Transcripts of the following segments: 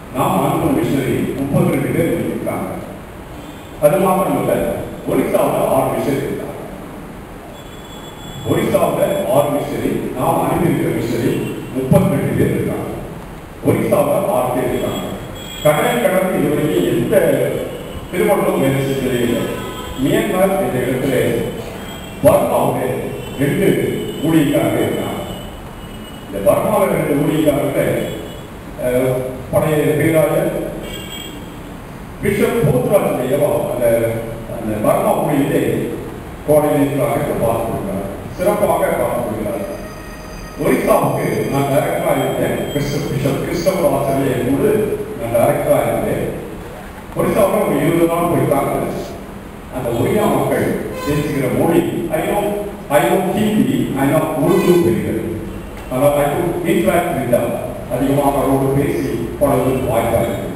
நாம் அனுப்பும் மிஷனரி முப்பத்தி ரெண்டு பேர் இருக்காங்க அது மாத்திரம் இல்ல ஒரிசாவில் ஆறு மிஷனரி இருக்காங்க ஒரிசாவில் ஆறு மிஷனரி நாம் அனுப்பியிருக்கிற மிஷனரி முப்பத்தி ரெண்டு பேர் இருக்காங்க ஒரிசாவில் ஆறு பேர் இருக்காங்க கடல் கடந்து இதுவரைக்கும் எந்த திருமணமும் வேலை செஞ்சதே இல்லை மியான்மர் என்ற இடத்துல பர்மாவில் ரெண்டு ஊழியக்காரர்கள் இருக்காங்க இந்த பர்மாவில் ரெண்டு ஊழியக்காரர்கள் அஹ், பழைய பேராளர் பிஷப் போத்ராஜ் ஐயவா அந்த அந்த பர்மா ஊழியத்தை கோஆர்டினேட்டராக பார்த்து கொடுக்கிறார் சிறப்பாக பார்த்து கொடுக்கிறார் ஒரிசாவுக்கு நான் டைரக்டராக இருந்தேன் கிறிஸ்டப் பிஷப் கிறிஸ்டபர் ஆசிரியர் கூட நான் டைரக்டராக இருந்தேன் ஒரிசாவில் ஒரு இருபது நாள் போயிருக்காங்க அந்த ஒரியா மக்கள் பேசுகிற மொழி I know I know Hindi I know Urdu தெரிகிறது அதாவது ஐநோ இன்ட்ராக்ட் விதம் அதிகமாக அவரோடு பேசி பழகுவதற்கு வாய்ப்பாக இருக்கு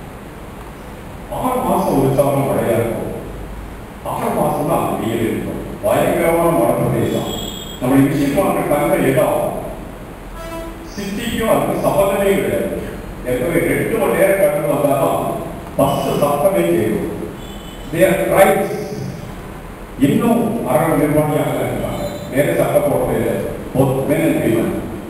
ஆறு மாசம் ஒரு சாதம் மழையா இருக்கும் ஆறு மாசம் தான் வெயில் இருக்கும் பயங்கரமான மழை பிரதேசம் நம்முடைய விஷயமான தங்க இடம் சிட்டிக்கும் அதுக்கு சம்பந்தமே கிடையாது எப்பவே ரெண்டு மணி நேரம் கடந்து வந்தாலும் பஸ் சத்தமே கேட்கும் தேர் ரைட்ஸ் இன்னும் அரங்க நிர்வாணியாக இருக்காங்க நேர சட்ட போட்டது இல்லை both men and women.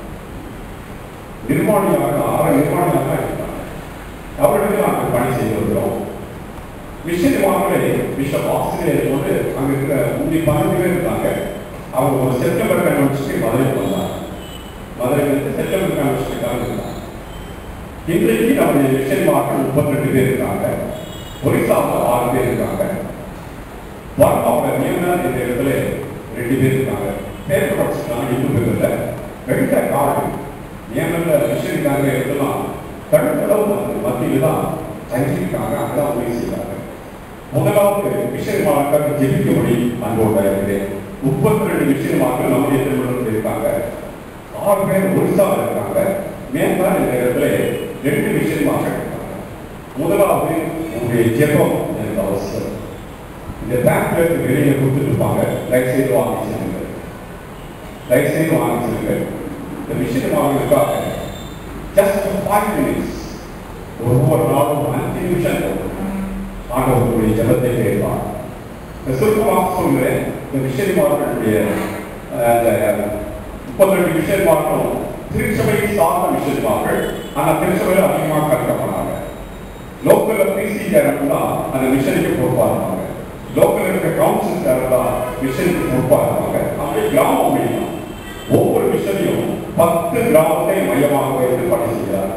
நிர்வாணியாக ஆற நிர்வாணியாக இருக்காங்க அவர்களுக்கு நாங்கள் பணி செய்து வருகிறோம் மிஷன் வாங்கலே பிஷப் ஆஸ்திரேலியா போது அங்க இருக்கிற முந்தி பன்னெண்டு பேர் இருந்தாங்க அவங்க ஒரு செப்டம்பர் கன்வென்ஷனுக்கு மதுரைக்கு வந்தாங்க மதுரைக்கு செப்டம்பர் கன்வென்ஷனுக்காக இருந்தாங்க இன்றைக்கு நம்முடைய மிஷன் வாக்கள் முப்பத்தி ரெண்டு பேர் இருக்காங்க ஒரிசாவில் ஆறு பேர் இருக்காங்க பர்மாவில் மியான்மர் என்ற இடத்துல ரெண்டு பேர் இருக்காங்க பேர் படிச்சுட்டாங்க இன்னும் பேர் இல்லை வெட்ட காடு மியான்மரில் மிஷனுக்காக இடத்துலாம் கடற்கடவு மத்தியில் தான் தங்கியிருக்காங்க அங்கதான் உதவி செய்கிறாங்க முதலாவது மிஷன் மாணவர்கள் ஜெபிக்கும்படி அன்போடு இருக்கிறேன் முப்பத்தி ரெண்டு மிஷன் மாணவர்கள் நம்முடைய திருமணத்தில் இருக்காங்க ஆறு பேர் ஒரிசாவில் இருக்காங்க மேம்பாடு இந்த இடத்துல ரெண்டு மிஷன் மாணவர்கள் இருக்காங்க முதலாவது உங்களுடைய ஜெபம் எனக்கு அவசியம் இந்த பேங்க்ல வெளியில கொடுத்துட்டு இருப்பாங்க ரைட் சைடு வாங்கி செல்லுங்க ரைட் சைடு வாங்கி செல்லுங்க இந்த மிஷன் வாங்கினதுக்காக ஜஸ்ட் ஃபைவ் மினிட்ஸ் ஒவ்வொரு நாளும் அஞ்சு நிமிஷம் ஆண்டவர்களுடைய ஜபத்தை கேட்பார் இந்த சுருக்கமாக சொல்கிறேன் இந்த மிஷன்மார்களுடைய அந்த முப்பத்தி ரெண்டு மிஷன்மார்களும் திருச்சபை சார்ந்த மிஷன்மார்கள் ஆனால் திருச்சபையில் அதிகமாக கற்கப்படாங்க லோக்கல்ல பிசி தான் அந்த மிஷனுக்கு பொறுப்பாக இருப்பாங்க லோக்கல் இருக்க கவுன்சில் தான் மிஷனுக்கு பொறுப்பாக இருப்பாங்க அப்படியே கிராமம் அப்படின்னா ஒவ்வொரு மிஷனையும் பத்து கிராமத்தை மையமாக வைத்து பணி செய்கிறார்கள்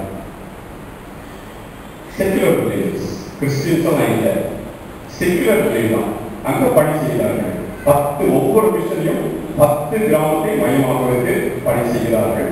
செக்குலர் பிளேஸ் கிறிஸ்டியன்ஸும் இல்லை செக்குலர் பிளேஸ் தான் அங்க பணி செய்கிறார்கள் பத்து ஒவ்வொரு மிஷனையும் பத்து கிராமத்தை மையமாக வைத்து பணி செய்கிறார்கள்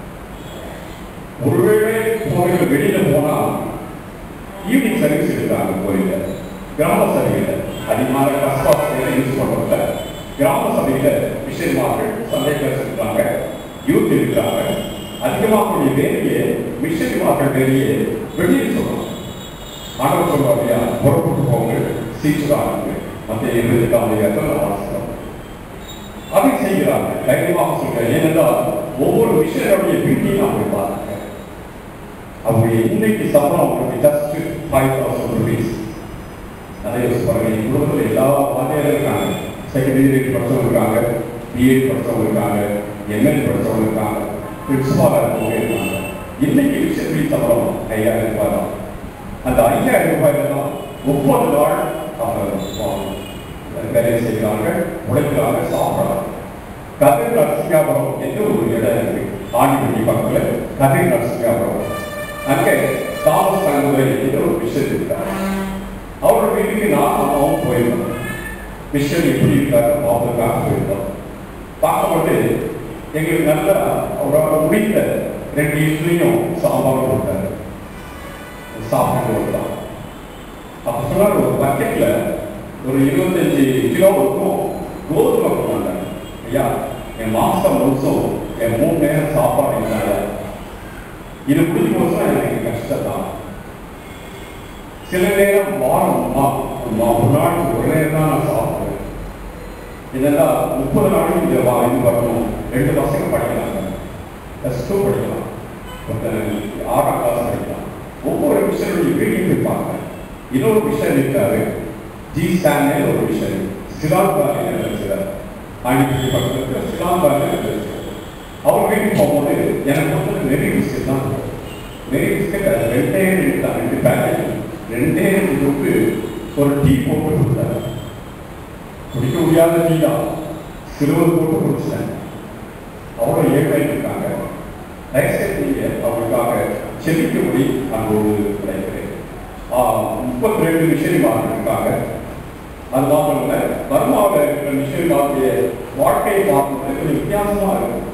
ஒருவேளை கோவில் வெளியில போனா ஈவினிங் சர்வீஸ் இருக்காங்க கோயில கிராம சபையில அதிகமாக கஸ்பாஸ் யூஸ் பண்றதுல கிராம சபையில மிஷன்மார்கள் சந்தைகள் இருக்காங்க யூத் இருக்காங்க அதிகமாக வேலையை மிஷன்மார்கள் வேலையை வெளியில் சொல்றாங்க ஆண்டவர் சொல்றாங்க இல்லையா புறப்பட்டு போங்க சீச்சுறாங்க மத்திய இருபத்தி அதிகாரத்தில் வாசிக்கிறோம் அதை செய்கிறாங்க தைரியமாக சொல்றேன் ஏனென்றால் ஒவ்வொரு மிஷனுடைய பியூட்டியும் நான் போய் பார்த்துருக்கேன் அவருடைய இன்னைக்கு சம்பளம் அவங்களுக்கு ஜஸ்ட் ஃபைவ் தௌசண்ட் ருபீஸ் அதே யோசிச்சு பாருங்க என் குடும்பத்தில் எல்லா வாத்தியாரும் இருக்காங்க செகண்டரி டிகிரி படிச்சவங்க இருக்காங்க பிஎட் படிச்சவங்க இருக்காங்க எம்எல் படிச்சவங்க இருக்காங்க பிரின்சிபாலாக இருக்கவங்க இருக்காங்க இன்னைக்கு விஷயத்துக்கு சம்பளம் ஐயாயிரம் ரூபாய் தான் அந்த ஐயாயிரம் ரூபாயில தான் முப்பது நாள் அவங்க வேலை செய்கிறார்கள் உழைக்கிறாங்க சாப்பிட்றாங்க கதிர் நரசிங்காபுரம் என்று ஒரு இடம் இருக்கு ஆண்டிப்பட்டி பக்கத்தில் கதிர் நரசிங்காபுரம் அங்கே தாமஸ் தங்குதுரை என்று ஒரு விஷயம் இருக்கார் அவரோட வீட்டுக்கு நான் அம்மாவும் போயிருந்தோம் விஷயம் எப்படி இருக்காரு பார்த்துக்காக போயிருந்தோம் பார்க்கும்போது எங்களுக்கு நல்ல அவரோட முடிந்த ரெண்டு இட்லியும் சாம்பார் கொடுத்தாரு சாப்பிட்டு கொடுத்தான் அப்ப சொன்னார் ஒரு பக்கெட்ல ஒரு இருபத்தஞ்சு கிலோ இருக்கும் கோதுமை கொடுத்தாங்க ஐயா என் மாசம் முழுசும் என் மூணு நேரம் சாப்பாடு என்னால இது முடிஞ்சு போச்சுன்னா எனக்கு கஷ்டம் தான் சில நேரம் வாரம் மா- மா- ஒரு நாளைக்கு ஒரு நேரம் தான் நான் சாப்பிடுவேன் இதெல்லாம் முப்பது நாளைக்கு இந்த வா இது வரணும் ரெண்டு பசங்க படிக்கிறாங்க ப்ளஸ் டூ படிக்கலாம் ஒருத்தர் ஆறாம் கிளாஸ் படிக்கலாம் ஒவ்வொரு மிஷனுடைய வீடியோ போய் பார்ப்பேன் இன்னொரு மிஷன் இருக்காரு ஜி ஸ்டான்லே ஒரு மிஷன் சிலால் பாலியில் இருக்கிறார் ஆண்டிப்பட்டி பக்கத்தில் சிலால் பாலியில் இருக்கிறார் அவர் வீட்டுக்கு போகும்போது எனக்கு வந்து நெறி பிஸ்கட் தான் நெறி பிஸ்கட் அது ரெண்டே ரெண்டு தான் ரெண்டு பேக்கெட் ரெண்டே ரெண்டு தொட்டு ஒரு டீ போட்டு கொடுத்தாரு குடிக்க முடியாத டீ தான் சிறுவர் போட்டு குடிச்சிட்டேன் அவ்வளோ ஏழ்மை இருக்காங்க தயவுசெய்து நீங்கள் அவங்களுக்காக செபிக்கும்படி அன்போடு கிடைக்கிறேன் முப்பத்தி ரெண்டு மிஷனிமார்கள் இருக்காங்க அது மாத்திரம் இல்லை பர்மாவில் இருக்கிற மிஷனிமாருடைய வாழ்க்கையை பார்க்கும்போது கொஞ்சம் வித்தியாசமாக இருக்கும்